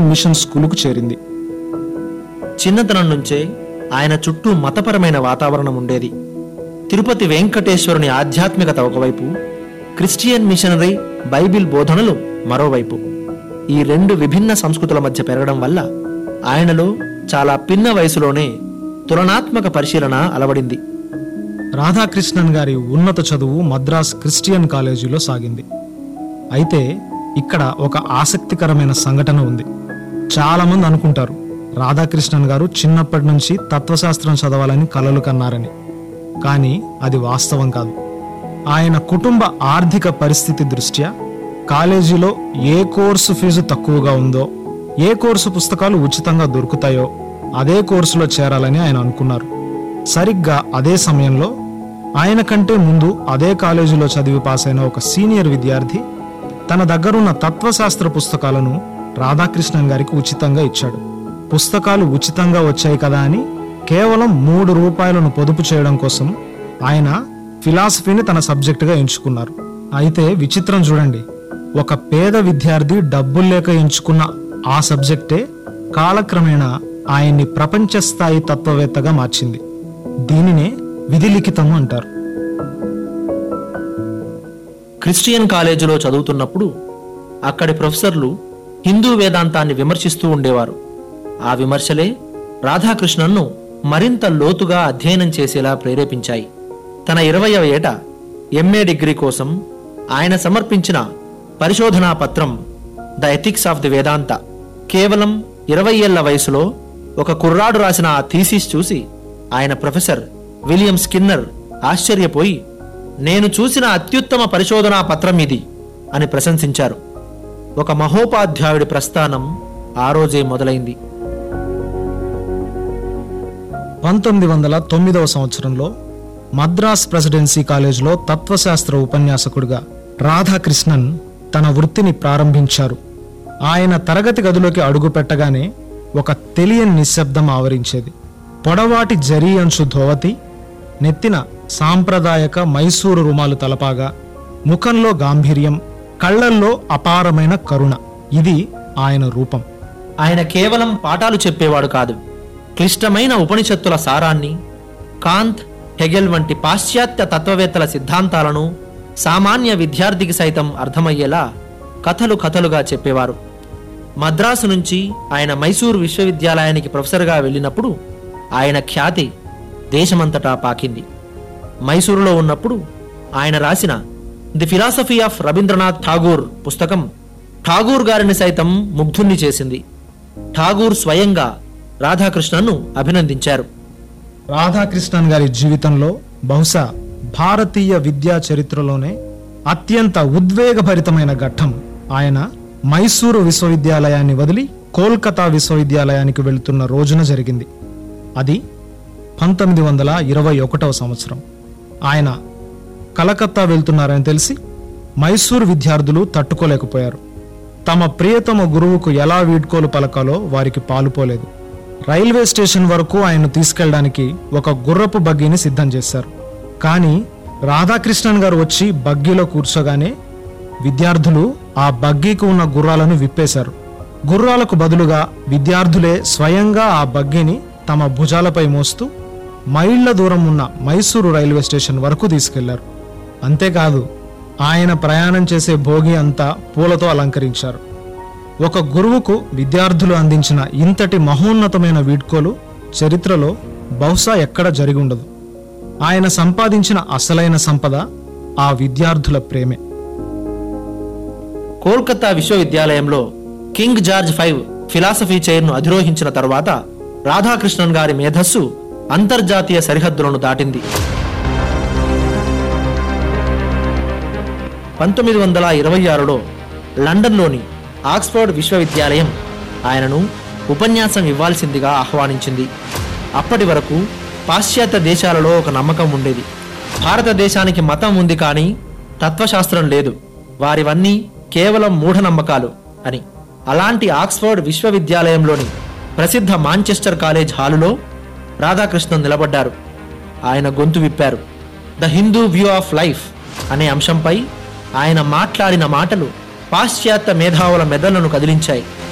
machine స్కూలుకు చేరింది చిన్నతనం నుంచే ఆయన చుట్టూ మతపరమైన వాతావరణం ఉండేది తిరుపతి వెంకటేశ్వరుని ఆధ్యాత్మికత ఒకవైపు క్రిస్టియన్ మిషనరీ బైబిల్ బోధనలు మరోవైపు ఈ రెండు విభిన్న సంస్కృతుల మధ్య పెరగడం వల్ల ఆయనలో చాలా పిన్న వయసులోనే తులనాత్మక పరిశీలన అలవడింది రాధాకృష్ణన్ గారి ఉన్నత చదువు మద్రాస్ క్రిస్టియన్ కాలేజీలో సాగింది అయితే ఇక్కడ ఒక ఆసక్తికరమైన సంఘటన ఉంది చాలా మంది అనుకుంటారు రాధాకృష్ణన్ గారు చిన్నప్పటి నుంచి తత్వశాస్త్రం చదవాలని కలలు కన్నారని కానీ అది వాస్తవం కాదు ఆయన కుటుంబ ఆర్థిక పరిస్థితి దృష్ట్యా కాలేజీలో ఏ కోర్సు ఫీజు తక్కువగా ఉందో ఏ కోర్సు పుస్తకాలు ఉచితంగా దొరుకుతాయో అదే కోర్సులో చేరాలని ఆయన అనుకున్నారు సరిగ్గా అదే సమయంలో ఆయన కంటే ముందు అదే కాలేజీలో చదివి పాస్ అయిన ఒక సీనియర్ విద్యార్థి తన దగ్గరున్న తత్వశాస్త్ర పుస్తకాలను రాధాకృష్ణన్ గారికి ఉచితంగా ఇచ్చాడు పుస్తకాలు ఉచితంగా వచ్చాయి కదా అని కేవలం మూడు రూపాయలను పొదుపు చేయడం కోసం ఆయన ఫిలాసఫీని తన సబ్జెక్టుగా ఎంచుకున్నారు అయితే విచిత్రం చూడండి ఒక పేద విద్యార్థి డబ్బులు లేక ఎంచుకున్న ఆ సబ్జెక్టే కాలక్రమేణా ఆయన్ని ప్రపంచ స్థాయి తత్వవేత్తగా మార్చింది దీనినే విధిలిఖితము అంటారు క్రిస్టియన్ కాలేజీలో చదువుతున్నప్పుడు అక్కడి ప్రొఫెసర్లు హిందూ వేదాంతాన్ని విమర్శిస్తూ ఉండేవారు ఆ విమర్శలే రాధాకృష్ణన్ను మరింత లోతుగా అధ్యయనం చేసేలా ప్రేరేపించాయి తన ఇరవయవ ఏట ఎంఏ డిగ్రీ కోసం ఆయన సమర్పించిన పరిశోధనా పత్రం the ethics of the Vedanta కేవలం ఇరవై ఏళ్ల వయసులో ఒక కుర్రాడు రాసిన ఆ థీసిస్ చూసి ఆయన ప్రొఫెసర్ విలియం స్కిన్నర్ ఆశ్చర్యపోయి నేను చూసిన అత్యుత్తమ పరిశోధనా పత్రం ఇది అని ప్రశంసించారు ఒక మహోపాధ్యాయుడి ప్రస్థానం ఆ రోజే మొదలైంది పంతొమ్మిది వందల తొమ్మిదవ సంవత్సరంలో మద్రాస్ ప్రెసిడెన్సీ కాలేజీలో తత్వశాస్త్ర ఉపన్యాసకుడిగా రాధాకృష్ణన్ తన వృత్తిని ప్రారంభించారు ఆయన తరగతి గదిలోకి అడుగు పెట్టగానే ఒక తెలియని నిశ్శబ్దం ఆవరించేది పొడవాటి జరీ అంచు ధోవతి నెత్తిన సాంప్రదాయక మైసూరు రుమాలు తలపాగా ముఖంలో గాంభీర్యం కళ్ళల్లో అపారమైన కరుణ ఇది ఆయన రూపం ఆయన కేవలం పాఠాలు చెప్పేవాడు కాదు క్లిష్టమైన ఉపనిషత్తుల సారాన్ని కాంత్ హెగెల్ వంటి పాశ్చాత్య తత్వవేత్తల సిద్ధాంతాలను సామాన్య విద్యార్థికి సైతం అర్థమయ్యేలా కథలు కథలుగా చెప్పేవారు మద్రాసు నుంచి ఆయన మైసూరు విశ్వవిద్యాలయానికి ప్రొఫెసర్గా వెళ్ళినప్పుడు ఆయన ఖ్యాతి దేశమంతటా పాకింది మైసూరులో ఉన్నప్పుడు ఆయన రాసిన the philosophy of Rabindranath Tagore పుస్తకం ఠాగూర్ గారిని సైతం ముగ్ధుణ్ణి చేసింది ఠాగూర్ స్వయంగా రాధాకృష్ణన్ను అభినందించారు రాధాకృష్ణన్ గారి జీవితంలో బహుశా భారతీయ విద్యా చరిత్రలోనే అత్యంత ఉద్వేగభరితమైన ఘట్టం ఆయన మైసూరు విశ్వవిద్యాలయాన్ని వదిలి కోల్కతా విశ్వవిద్యాలయానికి వెళుతున్న రోజున జరిగింది అది పంతొమ్మిది వందల ఇరవై ఒకటవ సంవత్సరం ఆయన కలకత్తా వెళ్తున్నారని తెలిసి మైసూరు విద్యార్థులు తట్టుకోలేకపోయారు తమ ప్రియతమ గురువుకు ఎలా వీడ్కోలు పలకాలో వారికి పాలుపోలేదు రైల్వే స్టేషన్ వరకు ఆయన తీసుకెళ్ళడానికి ఒక గుర్రపు బగ్గీని సిద్ధం చేశారు కానీ రాధాకృష్ణన్ గారు వచ్చి బగ్గీలో కూర్చోగానే విద్యార్థులు ఆ బగ్గీకి ఉన్న గుర్రాలను విప్పేశారు గుర్రాలకు బదులుగా విద్యార్థులే స్వయంగా ఆ బగ్గీని తమ భుజాలపై మోస్తూ మైళ్ళ దూరం ఉన్న మైసూరు రైల్వే స్టేషన్ వరకు తీసుకెళ్లారు అంతేకాదు ఆయన ప్రయాణం చేసే భోగి అంతా పూలతో అలంకరించారు ఒక గురువుకు విద్యార్థులు అందించిన ఇంతటి మహోన్నతమైన వీడ్కోలు చరిత్రలో బహుశా ఎక్కడ జరిగి ఉండదు ఆయన సంపాదించిన అసలైన సంపద ఆ విద్యార్థుల ప్రేమే కోల్కతా విశ్వవిద్యాలయంలో కింగ్ జార్జ్ ఫైవ్ ఫిలాసఫీ చైర్ను అధిరోహించిన తర్వాత రాధాకృష్ణన్ గారి మేధస్సు అంతర్జాతీయ సరిహద్దులను దాటింది పంతొమ్మిది వందల ఇరవై ఆరులో లండన్లోని ఆక్స్ఫర్డ్ విశ్వవిద్యాలయం ఆయనను ఉపన్యాసం ఇవ్వాల్సిందిగా ఆహ్వానించింది అప్పటి వరకు పాశ్చాత్య దేశాలలో ఒక నమ్మకం ఉండేది భారతదేశానికి మతం ఉంది కానీ తత్వశాస్త్రం లేదు వారివన్నీ కేవలం మూఢనమ్మకాలు అని అలాంటి ఆక్స్ఫర్డ్ విశ్వవిద్యాలయంలోని ప్రసిద్ధ మాంచెస్టర్ కాలేజ్ హాలులో రాధాకృష్ణన్ నిలబడ్డారు ఆయన గొంతు విప్పారు the Hindu view of life అనే అంశంపై ఆయన మాట్లాడిన మాటలు పాశ్చాత్య మేధావుల మెదళ్లను కదిలించాయి